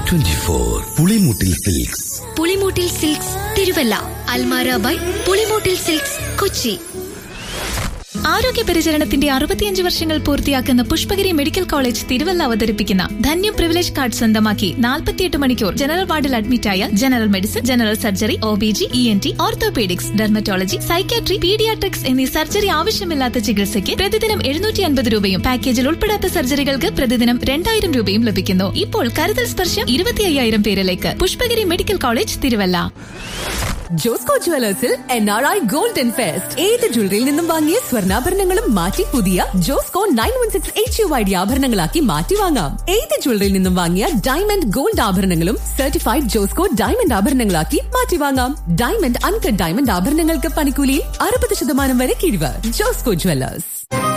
twenty four Pulimoottil silks Pulimoottil silks Thiruvalla Almara by Pulimoottil silks Kochi ആരോഗ്യ പരിചരണത്തിന്റെ അറുപത്തിയഞ്ച് വർഷങ്ങൾ പൂർത്തിയാക്കുന്ന പുഷ്പഗിരി മെഡിക്കൽ കോളേജ് തിരുവല്ല അവതരിപ്പിക്കുന്ന ധന്യ പ്രിവിലേജ് കാർഡ് സ്വന്തമാക്കി നാൽപ്പത്തിയെട്ട് മണിക്കൂർ ജനറൽ വാർഡിൽ അഡ്മിറ്റായ general medicine general surgery O B G E N T orthopaedics dermatology psychiatry paediatrics എന്നീ സർജറി ആവശ്യമില്ലാത്ത ചികിത്സയ്ക്ക് പ്രതിദിനം എഴുന്നൂറ്റി അൻപത് രൂപയും പാക്കേജിൽ ഉൾപ്പെടാത്ത സർജറികൾക്ക് പ്രതിദിനം രണ്ടായിരം രൂപയും ലഭിക്കുന്നു ഇപ്പോൾ കരുതൽ സ്പർശം ഇരുപത്തി അയ്യായിരം പേരിലേക്ക് പുഷ്പഗിരി മെഡിക്കൽ കോളേജ് തിരുവല്ല ജോസ്കോ ജുവലേഴ്സിൽ N R I golden fest ഏത് ജ്വല്ലറിയിൽ നിന്നും വാങ്ങിയ സ്വർണ്ണാഭരണങ്ങളും മാറ്റി പുതിയ Josco nine one six H U I D ആഭരണങ്ങളാക്കി മാറ്റി വാങ്ങാം ഏത് ജ്വല്ലറിയിൽ നിന്നും വാങ്ങിയ ഡയമണ്ട് ഗോൾഡ് ആഭരണങ്ങളും സർട്ടിഫൈഡ് ജോസ്കോ ഡയമണ്ട് ആഭരണങ്ങളാക്കി മാറ്റി വാങ്ങാം ഡയമണ്ട് അൺകട്ട് ഡയമണ്ട് ആഭരണങ്ങൾക്ക് പണിക്കൂലിയിൽ അറുപത് ശതമാനം വരെ കിഴിവ് ജോസ്കോ ജുവലേഴ്സ്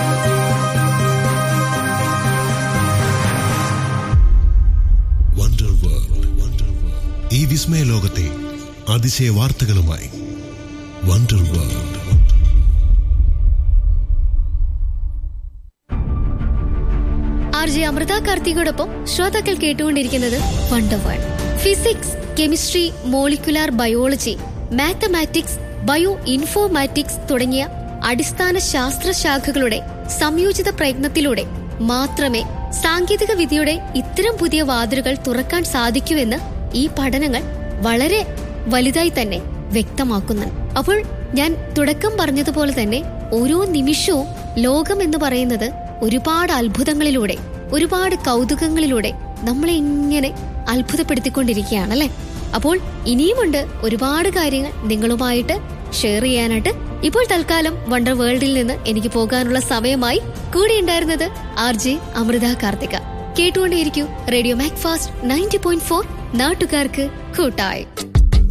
വണ്ടർ വേൾഡ് ഈ വിസ്മയ ലോകത്തെ അതിശയ വാർത്തകളുമായി wonder world R J Amritha കാർത്തികോടൊപ്പം ശ്രോതാക്കൾ കേട്ടുകൊണ്ടിരിക്കുന്നത് wonder world physics chemistry molecular biology mathematics bio informatics തുടങ്ങിയ അടിസ്ഥാന ശാസ്ത്രശാഖകളുടെ സംയോജിത പ്രയത്നത്തിലൂടെ മാത്രമേ സാങ്കേതിക വിദ്യയുടെ ഇത്തരം പുതിയ വാതിലുകൾ തുറക്കാൻ സാധിക്കൂ എന്ന് ഈ പഠനങ്ങൾ വളരെ വലുതായി തന്നെ വ്യക്തമാക്കുന്നുണ്ട് അപ്പോൾ ഞാൻ തുടക്കം പറഞ്ഞതുപോലെ തന്നെ ഓരോ നിമിഷവും ലോകം എന്ന് പറയുന്നത് ഒരുപാട് അത്ഭുതങ്ങളിലൂടെ ഒരുപാട് കൗതുകങ്ങളിലൂടെ നമ്മളെ ഇങ്ങനെ അത്ഭുതപ്പെടുത്തിക്കൊണ്ടിരിക്കുകയാണല്ലേ അപ്പോൾ ഇനിയുമുണ്ട് ഒരുപാട് കാര്യങ്ങൾ നിങ്ങളുമായിട്ട് ഷെയർ ചെയ്യാനായിട്ട് ഇപ്പോൾ തൽക്കാലം വണ്ടർ വേൾഡിൽ നിന്ന് എനിക്ക് പോകാനുള്ള സമയമായി കൂടെ ഉണ്ടായിരുന്നത് ആർ ജെ അമൃത കാർത്തിക കേട്ടുകൊണ്ടേയിരിക്കൂ radio Mac Fast ninety point four നാട്ടുകാർക്ക് കൂട്ടായി